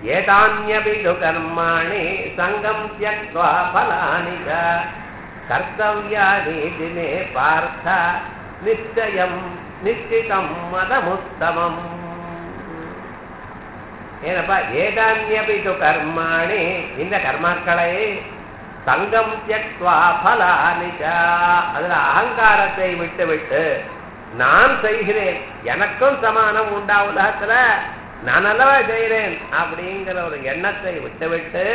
ஏதான்யபி து கர்மாணி சங்கம் தியக்வா பலானி ச கர்த்தவ்யானி தினே பார்த்த நிச்சயம் நிச்சிதம் மதமுத்தமம் ಏನಪ್ಪ ಏದಾನ್ಯಪಿ ತು ಕರ್ಮಾಣಿ இந்த கர்மாக்களை சங்கம் தியக்வா பலானி ச அதுல அகங்காரத்தை விட்டு விட்டு நான் செய்கிறேன் எனக்கும் சமானம் உண்டா உலகத்துல நான் அல்லவா செய்கிறேன் அப்படிங்கிற ஒரு எண்ணத்தை விட்டு விட்டு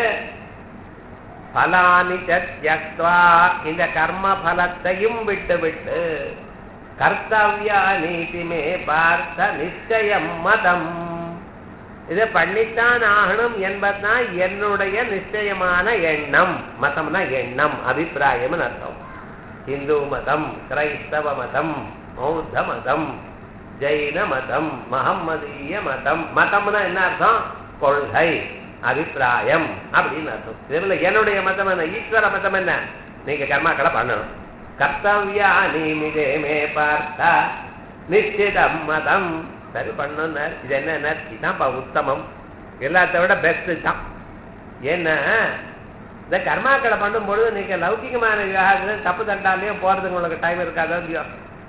பலானி தியக்வா இந்த கர்ம பலத்தையும் விட்டு விட்டு கர்த்தவ்யா நீதிமே பார்த்த நிச்சயம் மதம் இதை பண்ணித்தான் ஆகணும் என்பதுதான் என்னுடைய நிச்சயமான எண்ணம் மதம்னா எண்ணம் அபிப்பிராயம்னு அர்த்தம் இந்து மதம் கிரைஸ்தவ மதம் பௌத்த மதம் ஜெயின மதம் மகம்மதிய மதம் மதம்னா என்ன அர்த்தம் கொள்கை அபிப்பிராயம் அப்படின்னு அர்த்தம் இதுல என்னுடைய மதம் என்ன ஈஸ்வர மதம் என்ன நீங்க கர்மாக்களை பண்ணணும் கர்த்தவ்யா நீமிதே மே பார்த்தா நிச்சிதம் மதம் சரி பண்ணணும் இது என்ன இதுதான்ப்பா உத்தமம் எல்லாத்த விட பெஸ்ட் தான் ஏன்னா இந்த கர்மாக்களை பண்ணும்பொழுது நீங்க லௌகிகமான விவகாரத்துல தப்பு தண்டாலையும் போறதுக்கு உங்களுக்கு டைம் இருக்காதோ இல்லையோ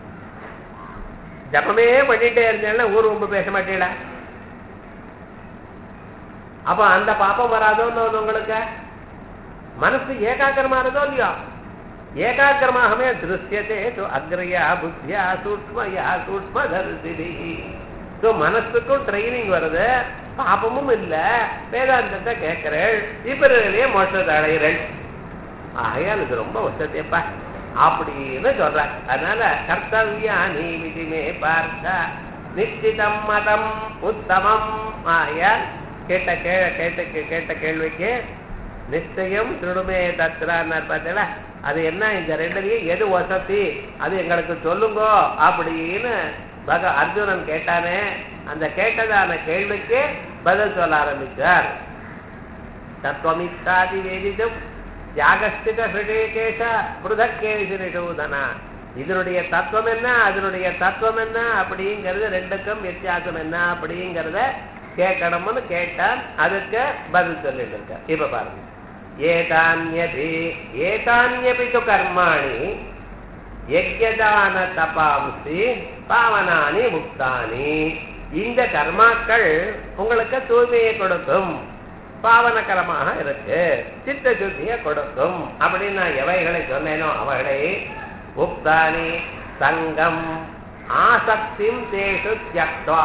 ஜபமே பண்ணிட்டே இருந்தேன்னா ஊர் உம்பு பேச மாட்டீங்களா அப்ப அந்த பாப்பம் வராதோன்னு உங்களுக்கு மனசு ஏகாக்கிரமா இருந்தோ இல்லையோ ஏகாக்கிரமாகவே திருஷ்யத்தே து அக்ரியா புத்தியா சூட்மயா சூட்ம தரிசிதி ஸோ மனசுக்கும் ட்ரைனிங் வருது பாபமும் இல்ல வேதாந்தத்தை கேட்கிறேள் இப்பறையிலேயே மோட்சத்தை அடைகிறேள் ஆகையால் இது ரொம்ப வசதியப்பா அப்படின்னு சொல்ற அதனால கர்த்தவியா நீ விதிமே பார்த்த நிச்சிதம் மதம் உத்தமம் ஆகையால் கேட்ட கே கேட்ட கேட்ட கேள்விக்கு நிச்சயம் திருடுமே தத்ரான்னார் பார்த்தீங்களா அது என்ன இந்த ரெண்டுலையும் எது வசதி அது எங்களுக்கு சொல்லுங்கோ அப்படின்னு பக அர்ஜுனன் கேட்டானே அந்த கேட்டதான கேள்விக்கு பதில் சொல்ல ஆரம்பிச்சார் தத்துவமித்தாதி வேதிதம் தியாகஸ்திக ஹிருதேகேஷ புருதக்கேஷு நிஷூதனா இதனுடைய தத்துவம் என்ன அதனுடைய தத்துவம் என்ன அப்படிங்கிறது ரெண்டுக்கும் வித்தியாசம் என்ன அப்படிங்கிறத கேட்கணும்னு கேட்டான் அதுக்கு பதில் சொல்லிட்டு இருக்க இப்ப பாருங்க ஏதான்யபி ஏதான்யபி து கர்மாணி யஜ்யதான தபாம்சி பாவனானி முக்தானி இந்த கர்மாக்கள் உங்களுக்கு தூய்மையை கொடுக்கும் பாவனகரமாக இருக்கு சித்த சுத்தியை கொடுக்கும் அப்படின்னு நான் எவைகளை சொன்னேனோ அவைகளை முக்தானி சங்கம் ஆசக்திம் தேசு தியக்வா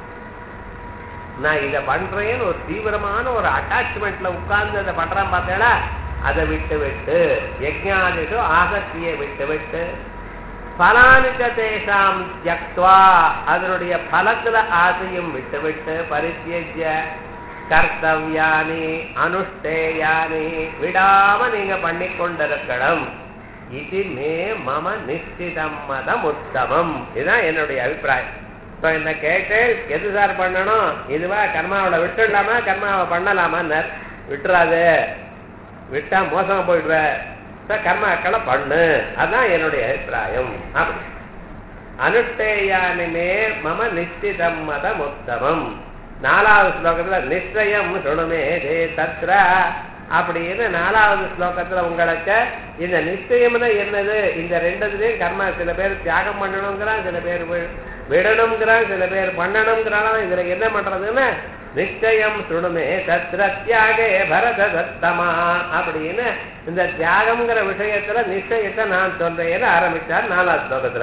நான் இதை பண்றேன்னு ஒரு தீவிரமான ஒரு அட்டாச்மெண்ட்ல உட்கார்ந்து அதை பண்றேன் பார்த்தேடா அதை விட்டு விட்டு யஜ்ஞாதிஷு ஆசக்தியை விட்டு விட்டு பலானிக்க தேசாம் தியக்வா அதனுடைய பலத்துல ஆசையும் விட்டு விட்டு பரித்தியஜ்ய கர்த்தவ்யானி அனுஷ்டேயானி விடாம நீங்க பண்ணி கொண்டிருக்கணும் இது மே மம நிச்சிதம் மதம் உத்தமம் இதுதான் என்னுடைய அபிப்பிராயம் இப்போ என்ன கேட்டு எது சார் பண்ணணும் இதுவா கர்மாவோட விட்டுடலாமா கர்மாவை பண்ணலாமான்னு விட்டுறாது விட்டா மோசமா போயிடுவ சார் கர்மாக்களை பண்ணு அதான் என்னுடைய அபிப்பிராயம் அப்படி அனுஷ்டேயானிமே மம நிச்சிதம் மதம் உத்தமம் நாலாவது ஸ்லோகத்துல நிச்சயம் சொல்லுமே ஜே தத்ர அப்படின்னு நாலாவது ஸ்லோகத்துல உங்களுக்கு இந்த நிச்சயம்னா என்னது இந்த ரெண்டுலயும் கர்மா சில பேர் தியாகம் பண்ணணுங்கிறான் சில பேர் வி- விடணுங்கிறான் சில பேர் பண்ணணுங்கிறான் இதுல என்ன பண்றதுன்னு நிச்சயம் சுடுமே தத்ர தியாகே பரத தத்தமா அப்படின்னு இந்த தியாகம்ங்கிற விஷயத்துல நிச்சயத்தை நான் சொல்றேன்னு ஆரம்பிச்சார் நாலாவது ஸ்லோகத்துல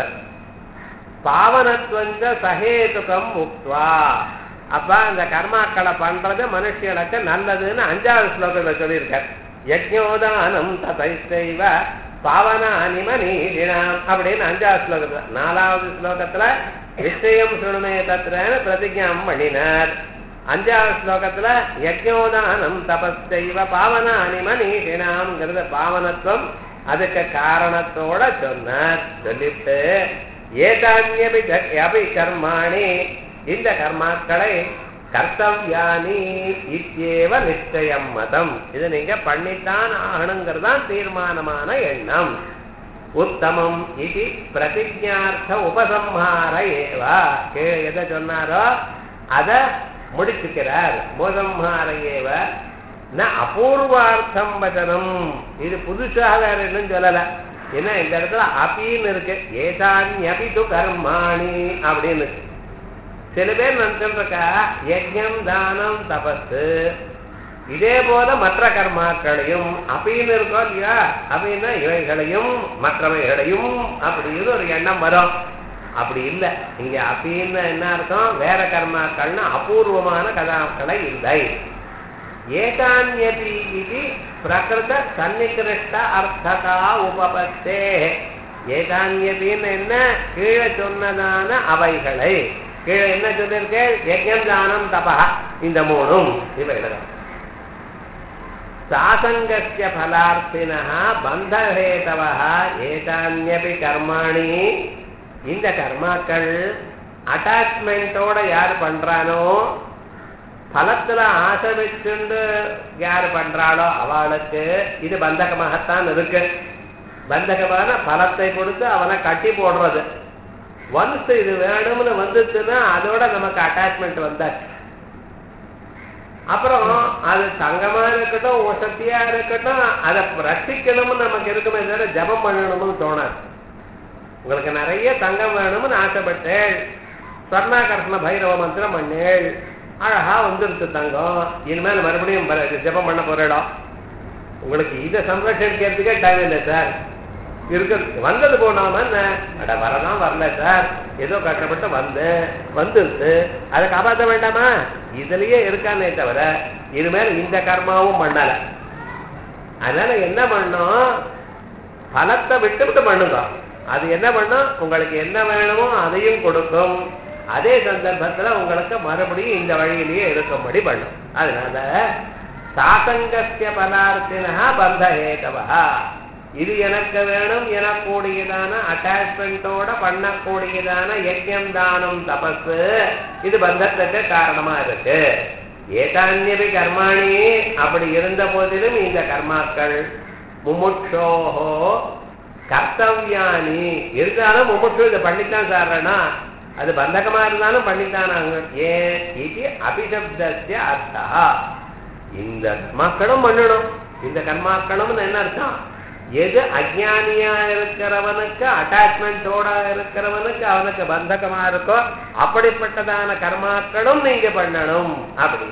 பாவனத்வஞ்ச சகேதுகம் முக்துவா அப்ப அந்த கர்மாக்களை பண்றது மனுஷர்களுக்கு நல்லதுன்னு அஞ்சாவது ஸ்லோகத்துல சொல்லியிருக்கார் யஜ்ஞோதானம் ததைசைவ பாவனானி மனீஷினாம் அப்படின்னு அஞ்சாவது ஸ்லோகத்துல நாலாவது ஸ்லோகத்துல நிச்சயம் சுணுமே தத்ரன்னு பிரதிஜாம் பண்ணினார் அஞ்சாவது ஸ்லோகத்துல யஜ்ஞோதானம் தபஸ்தைவ பாவனானி மனீஷினாம்ங்கிறத பாவனத்துவம் அதுக்கு காரணத்தோட சொன்னார் சொல்லிட்டு ஏதான்யபி ஜ- அபி கர்மாணி இந்த கர்மாக்களை கர்த்தவ்யானி இத்தியேவ நிச்சயம் மதம் இது நீங்க பண்ணித்தான் ஆகணுங்கிறதான் தீர்மானமான எண்ணம் உத்தமம் இது பிரதிஜார்த்த உபசம்ஹார ஏவா கே- எதை சொன்னாரோ அத முடிச்சுக்கிறார் போதம்ஹாரையேவ ந அபூர்வார்த்தம் வச்சனம் இது புதுசாக வேற என்னன்னு சொல்லல ஏன்னா இந்த இடத்துல அபின்னு இருக்கு ஏதான்யபி து கர்மாணி அப்படின்னு சில பேர் நினைச்சிருக்கா யஜ்யம் தானம் தபஸ் இதே போல மற்ற கர்மாக்களையும் அப்படின்னு இருக்கோம் இல்லையா அப்படின்னா இவைகளையும் மற்றவைகளையும் அப்படின்னு ஒரு எண்ணம் வரும் அப்படி இல்லை இங்க அப்படின்னு என்ன அர்த்தம் வேற கர்மாக்கள்னா அபூர்வமான கதாக்களை இல்லை ஏதான்யபி இது பிரகிருத சன்னிகிருஷ்ட அர்த்தகா உபபத்தே ஏதான்யபின்னு என்ன கீழே சொன்னதான அவைகளை கீழே என்ன சொல்லியிருக்கேன் யஜ்யம் தானம் தபா இந்த மூணும் இவைகள் சாசங்கஸ்ய பலார்த்தினா பந்தஹேதவா ஏதான்யபி கர்மாணி இந்த கர்மாக்கள் அட்டாச்மெண்ட்டோட யார் பண்றானோ பலத்துல ஆசை வச்சுண்டு யார் பண்றாளோ அவளுக்கு இது பந்தகமாகத்தான் இருக்கு பந்தகமான பலத்தை கொடுத்து அவனை கட்டி போடுறது ஒன்ஸ் இது வேணும்னு வந்துச்சுன்னா அதோட நமக்கு அட்டாச்மெண்ட் வந்தாச்சு அப்புறம் அது தங்கமா இருக்கட்டும் வசதியா இருக்கட்டும் அதை ரசிக்கணும்னு நமக்கு இருக்குமே தவிர ஜபம் பண்ணணும்னு தோணாது உங்களுக்கு நிறைய தங்கம் வேணும்னு ஆசைப்பட்டேன் ஸ்வர்ணாகர்ஷண பைரவ மந்திரம் பண்ணேள் அழகா வந்துருச்சு தங்கம் இனிமேல் மறுபடியும் ப- ஜெபம் பண்ண போற இடம் உங்களுக்கு இதை சம்ரட்சிக்கிறதுக்கே டைம் இல்லை சார் இருக்கு வந்தது போனாம என்ன அட வரதான் வரல சார் ஏதோ கஷ்டப்பட்டு வந்தேன் வந்துருச்சு அதை காப்பாற்ற வேண்டாமா இதுலயே இருக்கானே தவிர இனிமேல் இந்த கர்மாவும் பண்ணல அதனால என்ன பண்ணும் பலத்தை விட்டு விட்டு பண்ணுங்க அது என்ன பண்ணும் உங்களுக்கு என்ன வேணுமோ அதையும் கொடுக்கும் அதே சந்தர்ப்பத்துல உங்களுக்கு மறுபடியும் இந்த வழியிலேயே இருக்கும்படி பண்ணும் அதனால சாசங்கஸ்ய பதார்த்தினா பந்தஹேதவா இது எனக்கு வேணும் எனக்கூடியதான அட்டாச்மெண்டோட பண்ணக்கூடியதான யஜ்யம் தானம் தபஸ் இது பந்தத்துக்கு காரணமா இருக்கு ஏதான்யபி கர்மாணி அப்படி இருந்த போதிலும் இந்த கர்மாக்கள் முமுட்சோஹோ கர்த்தவியானி இருந்தாலும் முமுட்சு இதை பண்ணித்தான் சார்னா அது பந்தகமா இருந்தாலும் பண்ணித்தான் ஏன் இது அபிசப்தஸ்ய அர்த்தா இந்த கர்மாக்களும் பண்ணணும் இந்த கர்மாக்களும் என்ன அர்த்தம் எது அஜானியா இருக்கிறவனுக்கு அட்டாச்மெண்டோட இருக்கிறவனுக்கு அவனுக்கு பந்தகமா இருக்கோ அப்படிப்பட்டதான கர்மாக்களும் நீங்க பண்ணணும் அப்படி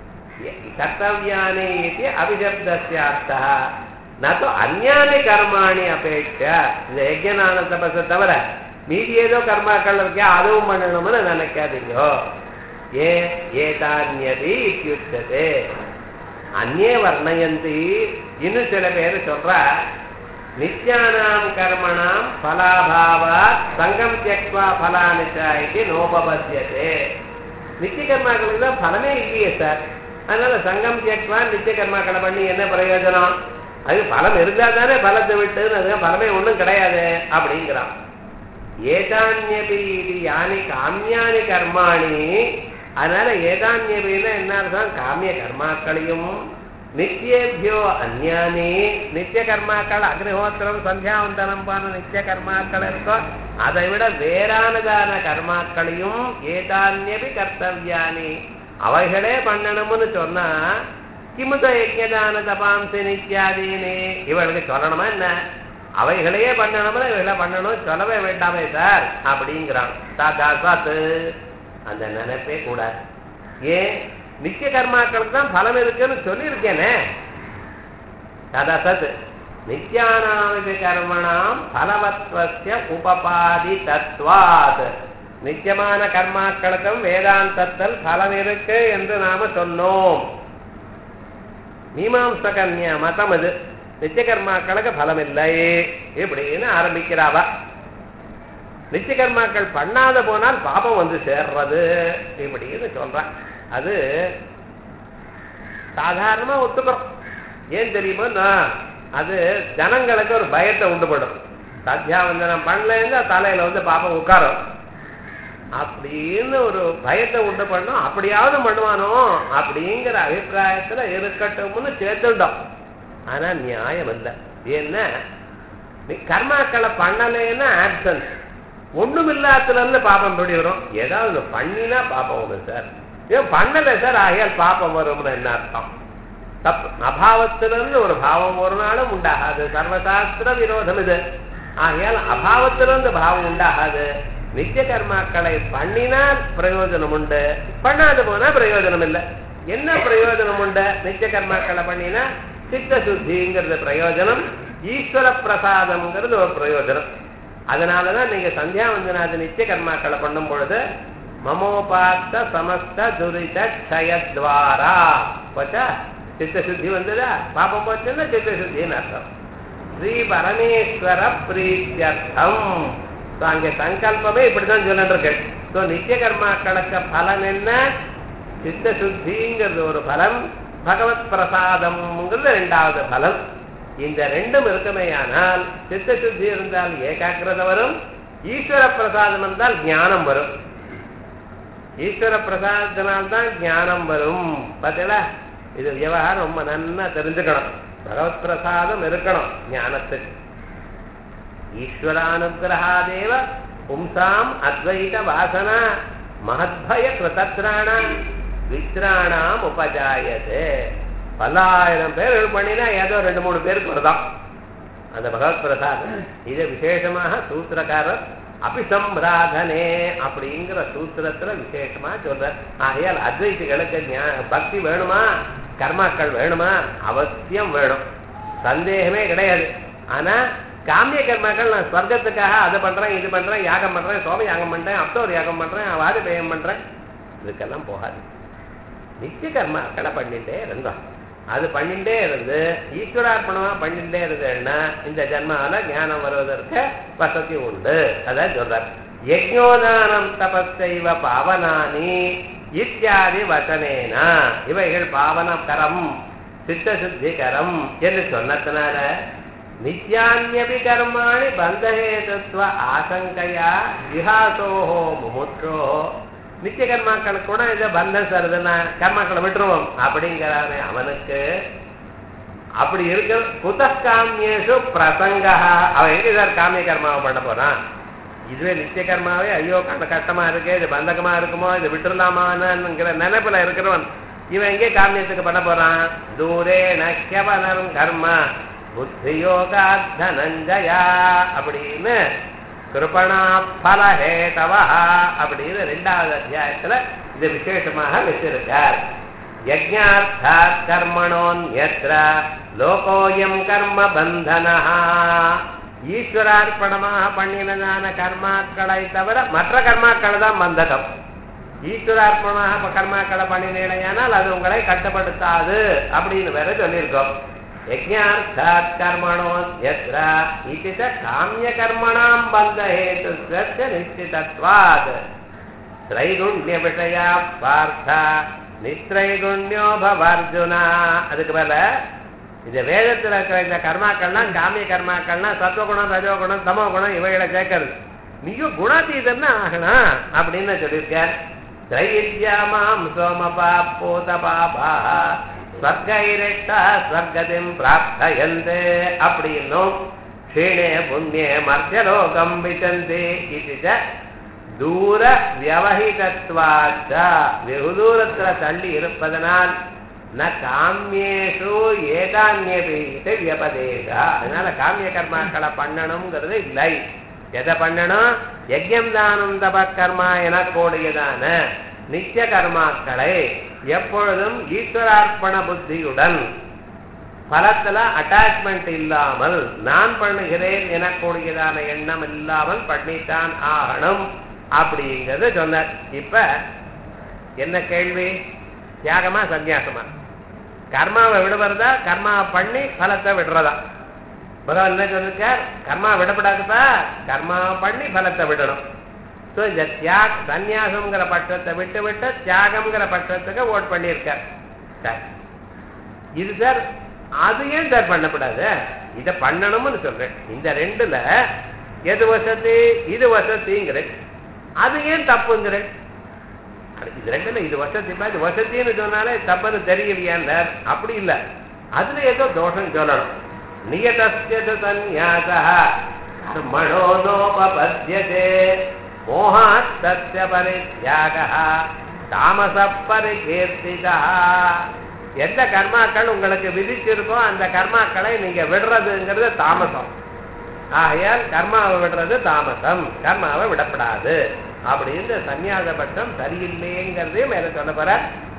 கர்த்தவியானி இது அபிசப்தஸ்ய அர்த்தா நோ அந்யானி கர்மாணி அபேட்ச இந்த யஜ்ஞான தபஸை தவிர மீதி ஏதோ கர்மாக்கள் இருக்கே அதுவும் பண்ணணும்னு நினைக்காதீங்க ஏ ஏதான்யதி இத்தியுச்சதே அந்நே வர்ணயந்தி இன்னும் சில பேர் சொல்ற நித்யானாம் கர்மணாம் பலாபாவா சங்கம் தியக்வா பலானிச்சா இது நோபபத்தியதே நித்திய கர்மாக்களுக்கு தான் பலமே இல்லையே சார் அதனால சங்கம் தியக்வா நித்திய கர்மாக்களை பண்ணி என்ன பிரயோஜனம் அது பலம் இருந்தா தானே பலத்தை விட்டு அது பலமே ஒண்ணும் கிடையாது அப்படிங்கிறான் ஏதான்யபி இது யானி காமியானி கர்மாணி அதனால ஏதான்யபின்னா என்ன அர்த்தம் காமிய கர்மாக்களையும் நித்தியேபியோ அந்யானி நித்திய கர்மாக்கள் அக்னிஹோத்திரம் சந்தியாவந்தனம் போன நித்திய கர்மாக்கள் இருக்கோ அதை விட வேறானதான கர்மாக்களையும் ஏதான்யபி கர்த்தவியானி அவைகளே பண்ணணும்னு சொன்னா கிமுத யஜ்யதான தபாம்சி நித்யாதீனே இவளுக்கு சொல்லணுமா என்ன அவைகளையே பண்ணணும்னா இவைகளை பண்ணணும் சொல்லவே வேண்டாமே சார் அப்படிங்கிறான் தாத்தா சாத்து அந்த நினைப்பே கூடாது ஏன் நித்திய கர்மாக்களுக்கு தான் பலம் இருக்குன்னு சொல்லியிருக்கேனே தாதா சத் நித்யானாமிதி கர்மணாம் பலவத்வசிய உபபாதி தத்வாத் நித்தியமான கர்மாக்களுக்கும் வேதாந்தத்தில் பலம் இருக்கு என்று நாம சொன்னோம் மீமாம்ச கன்யா மதம் இது நித்திய கர்மாக்களுக்கு பலம் இல்லை இப்படின்னு ஆரம்பிக்கிறாவா நித்திய கர்மாக்கள் பண்ணாத போனால் பாபம் வந்து சேர்றது இப்படின்னு சொல்றான் அது சாதாரணமா ஒத்துக்கிறோம் ஏன் தெரியுமா நான் அது ஜனங்களுக்கு ஒரு பயத்தை உண்டுபடும் சத்தியாவந்தனம் பண்ணலன்னா தலையில வந்து பாப்பம் உட்காரும் அப்படின்னு ஒரு பயத்தை உண்டு பண்ணும் அப்படியாவது பண்ணுவானோ அப்படிங்கிற அபிப்பிராயத்துல இருக்கட்டும்னு சேர்த்துட்டோம் ஆனா நியாயம் இல்லை ஏன்னா நீ கர்மாக்களை பண்ணலைன்னா ஆப்சன்ஸ் ஒண்ணும் இல்லாத்துல இருந்து பாப்பம் எப்படி வரும் ஏதாவது பண்ணினா பாப்பம் வரும் சார் ஏன் பண்ணல சார் ஆகையால் பாப்பம் வரும்னு என்ன அர்த்தம் தப்பு அபாவத்திலிருந்து ஒரு பாவம் ஒரு நாளும் உண்டாகாது சர்வசாஸ்திர விரோதம் இது ஆகையால் அபாவத்திலிருந்து பாவம் உண்டாகாது நித்திய கர்மாக்களை பண்ணினால் பிரயோஜனம் உண்டு பண்ணாது போனா பிரயோஜனம் இல்லை என்ன பிரயோஜனம் உண்டு நித்திய கர்மாக்களை பண்ணினா சித்த சுத்திங்கிறது பிரயோஜனம் ஈஸ்வர பிரசாதம்ங்கிறது ஒரு பிரயோஜனம் அதனாலதான் நீங்க சந்தியாவந்தனாத நித்திய கர்மாக்களை பண்ணும் பொழுது மமோபாத்த சமஸ்த துரித க்ஷயத்வாரா போச்சா சித்த சுத்தி வந்ததா பாப்பம் போச்சுன்னா சித்த சுத்தின்னு அர்த்தம் ஸ்ரீ பரமேஸ்வர பிரீத்தியர்த்தம் So, அங்க சங்கல்பமே இப்படிதான் சொல்லிட்டு இருக்கு ஸோ நித்திய கர்மாக்களுக்கு பலன் என்ன சித்த சுத்திங்கிறது ஒரு பலம் பகவத் பிரசாதம்ங்கிறது ரெண்டாவது பலம் இந்த ரெண்டும் இருக்குமேயானால் சித்த சுத்தி இருந்தால் ஏகாக்கிரதை வரும் ஈஸ்வர பிரசாதம் இருந்தால் ஞானம் வரும் ஈஸ்வர பிரசாதத்தினால்தான் ஞானம் வரும் பார்த்தீங்களா இது விவகாரம் ரொம்ப நன்னா தெரிஞ்சுக்கணும் பகவத் பிரசாதம் இருக்கணும் ஞானத்துக்கு ஈஸ்வரானுகிரகாதேவ பும்சாம் அத்வைத வாசனா மகத்பய கிருதத்ராணாம் வித்ராணாம் உபஜாயதே பல்லாயிரம் பேர் பண்ணினா ஏதோ ரெண்டு மூணு பேருக்கு வருதான் அந்த பகவத் பிரசாதம் இது விசேஷமாக சூத்திரக்காரர் அபிசம்பிராதனே அப்படிங்கிற சூத்திரத்துல விசேஷமா சொல்ற ஆகையால் அத்வைதிகளுக்கு ஞா- பக்தி வேணுமா கர்மாக்கள் வேணுமா அவசியம் வேணும் சந்தேகமே கிடையாது ஆனா காமிய கர்மாக்கள் நான் ஸ்வர்க்கத்துக்காக அதை பண்றேன் இது பண்றேன் யாகம் பண்றேன் சோம யாகம் பண்றேன் அப்தோர் யாகம் பண்றேன் வாஜபேயம் பண்றேன் இதுக்கெல்லாம் போகாது நித்திய கர்மாக்களை பண்ணிட்டே இருந்தோம் அது பண்ணிட்டே இருந்து ஈஸ்வரார்ப்பணமா பண்ணிட்டே இருந்தேன்னா இந்த ஜன்மால ஞானம் வருவதற்கு வசதி உண்டு அதான் சொல்றார் யஜ்ஞோதானம் தபஸ்தைவ பாவனானி இத்தியாதி வசனேனா இவைகள் பாவனகரம் சித்த சுத்திகரம் என்று சொன்னதுனால நித்யான்யபி கர்மாணி பந்தஹேதுத்வ ஆசங்கையா விஹாசோஹோ முமுட்சோஹோ நித்திய கர்மாக்கள் கூட இதை பந்தம் சருதுன்னா கர்மாக்களை விட்டுருவோம் அப்படிங்கிறானே அவனுக்கு அப்படி இருக்க குதக்காமியேஷு பிரசங்கா அவன் எங்க சார் காமிய கர்மாவை பண்ண போறான் இதுவே நித்திய கர்மாவே ஐயோ கண்ட கஷ்டமா இருக்கு இது பந்தகமா இருக்குமோ இது விட்டுடலாமான்னுங்கிற நினைப்புல இருக்கிறவன் இவன் எங்கே காமியத்துக்கு பண்ண போறான் தூரே நக்கியவனம் கர்ம புத்தியோகா தனஞ்சயா அப்படின்னு கிருபணா பலஹேதவா அப்படின்னு ரெண்டாவது அத்தியாயத்துல இது விசேஷமாக வச்சிருக்கார் யஜ்ஞார்த்தாத் கர்மணோன்யத்ர லோகோயம் கர்ம பந்தனா ஈஸ்வரார்ப்பணமாக பண்ணினதான கர்மாக்களை தவிர மற்ற கர்மாக்கள் தான் பந்தகம் ஈஸ்வரார்ப்பணமாக கர்மாக்களை பண்ணினேனால் அது உங்களை கட்டுப்படுத்தாது அப்படின்னு வேற சொல்லியிருக்கோம் யஜ்ஞார்த்தாத் கர்மணோ யத்ர இது ச காமிய கர்மணாம் பந்த ஹேது நிச்சிதத்வாத் திரைகுண்ய விஷயா பார்த்த நித்ரைகுண்யோ பவர்ஜுனா அதுக்கு மேல இந்த வேதத்துல இருக்கிற இந்த கர்மாக்கள்லாம் காமிய கர்மாக்கள்லாம் சத்வகுணம் ரஜோகுணம் தமோ குணம் இவைகளை சேர்க்கறது நீயும் குணாதீதன்னா ஆகணும் அப்படின்னு சொல்லியிருக்கார் திரைவித்யாமாம் சோமபா பூத பாபா ஸ்வர்கைரட்டா ஸ்வர்கதிம் பிராப்தயந்தே அப்படின்னும் க்ஷீணே புண்ணியே மர்த்தியலோகம் விசந்தே இது ச தூர வியவஹிதத்வாச்ச வெகு தூரத்துல தள்ளி இருப்பதனால் ந காமியேஷு ஏகான்யபி இது வியபதேகா அதனால காமிய கர்மாக்களை பண்ணணுங்கிறது இல்லை எதை பண்ணணும் யஜ்யம் தானம் தப கர்மா எனக்கூடியதான நித்திய கர்மாக்களை எப்பொழுதும் ஈஸ்வரார்ப்பண புத்தியுடன் பலத்துல அட்டாச்மெண்ட் இல்லாமல் நான் பண்ணுகிறேன் எனக்கூடியதான எண்ணம் இல்லாமல் பண்ணித்தான் ஆகணும் அப்படிங்கறது சொன்னார் இப்ப என்ன கேள்வி தியாகமா சந்நியாசமா கர்மாவை விடுவதா கர்மாவை பண்ணி பலத்தை விடுறதா பகவான் என்ன சொல்லிருக்கார் கர்மா விடப்படாதுப்பா கர்மாவை பண்ணி பலத்தை விடணும் ஸோ இந்த தியாக சந்நியாசம்ங்கிற பட்சத்தை விட்டு விட்டு தியாகம்ங்கிற பட்சத்துக்கு ஓட் பண்ணியிருக்கார் சரி. இது சார் அது ஏன் சார் பண்ணக்கூடாது இதை பண்ணணும்னு சொல்றேன் இந்த ரெண்டுல எது வசதி இது வசதிங்கிறேன் அது ஏன் தப்புங்கிறேன் அட, இது ரெண்டுல இது வசதிப்பா இது வசதின்னு சொன்னாலே தப்புன்னு தெரியலையான்னு அப்படி இல்லை அதுல ஏதோ தோஷம் சொல்லணும் நியதஸ்யது சந்நியாசா கர்மணோ நோபபத்யதே மோகாத் தஸ்ய பரித்யாகः தாமச பரிகீர்த்திதா எந்த கர்மாக்கள் உங்களுக்கு விதிச்சிருக்கோ அந்த கர்மாக்களை நீங்க விடுறதுங்கிறது தாமசம் ஆகையால் கர்மாவை விடுறது தாமசம் கர்மாவை விடப்படாது அப்படின்னு சன்னியாச பட்சம் சரியில்லைங்கிறதையும் மேல சொல்ல போற